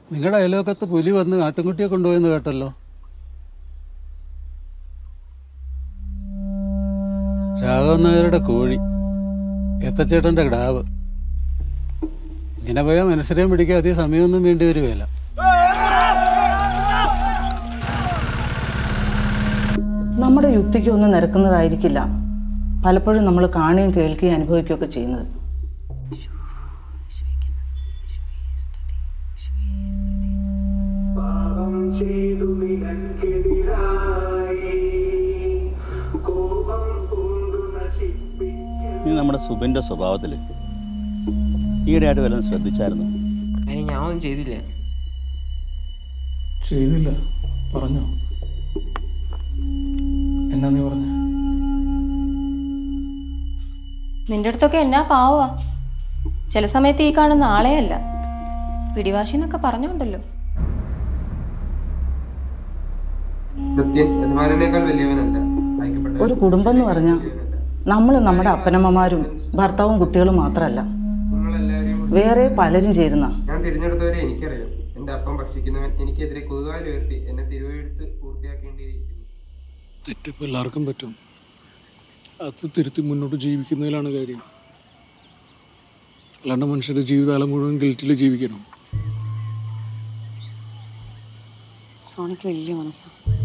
നിങ്ങളുടെ അയലോക്കത്ത് പുലി വന്ന് ആട്ടിൻകുട്ടിയെ കൊണ്ടുപോയെന്ന് കേട്ടല്ലോ രാഘവൻ നായരുടെ കോഴി എത്തച്ചേട്ടൻ്റെ കിടാവ് ഇങ്ങനെ പോയാൽ മനുഷ്യരെയും പിടിക്കാൻ അധികം സമയമൊന്നും വേണ്ടി വരുകയില്ല നമ്മുടെ യുക്തിക്ക് ഒന്നും നിരക്കുന്നതായിരിക്കില്ല പലപ്പോഴും നമ്മൾ കാണുകയും കേൾക്കുകയും അനുഭവിക്കുകയൊക്കെ ചെയ്യുന്നത് നീ നമ്മുടെ സുബിൻ്റെ സ്വഭാവത്തിൽ ഈയിടെയായിട്ട് വല്ലതും ശ്രദ്ധിച്ചായിരുന്നു അതിന് ഞാൻ ഒന്നും ചെയ്തില്ല ചെയ്തില്ല പറഞ്ഞോ എന്നാ നീ പറഞ്ഞ നിന്റെ അടുത്തൊക്കെ എന്നാ പാവാ ചില സമയത്ത് ഈ കാണുന്ന ആളെയല്ല പിടിവാശി എന്നൊക്കെ പറഞ്ഞുണ്ടല്ലോ കൃത്യം യജമാനേക്കാൾ വലിയവനല്ല അയക്കപ്പെട്ട ഒരു കുടുംബം എന്ന് പറഞ്ഞാൽ നമ്മൾ നമ്മുടെ അപ്പനമ്മമാരും ഭർത്താവും കുട്ടികളും മാത്രമല്ല നിങ്ങളെല്ലാവരെയും വേറെ പലരും ചേരുന്ന ഞാൻ തിരഞ്ഞെടുത്തവരെ എനിക്കറിയാം എന്റെ അപ്പം ഭക്ഷിക്കുന്നവൻ എനിക്കെതിരെ കൊതുകാൽ ഉയർത്തി എന്നെ തിരുവെടുത്ത് പൂർത്തിയാക്കേണ്ടിയിരിക്കുന്നു തെറ്റിപ്പോൾ എല്ലാവർക്കും പറ്റും അത് തിരുത്തി മുന്നോട്ട് ജീവിക്കുന്നതിലാണ് കാര്യം അല്ലാണ്ട് മനുഷ്യരുടെ ജീവിതകാലം മുഴുവൻ ഗിൽറ്റിൽ ജീവിക്കണം സോണിക്ക് വലിയ മനസ്സാണ്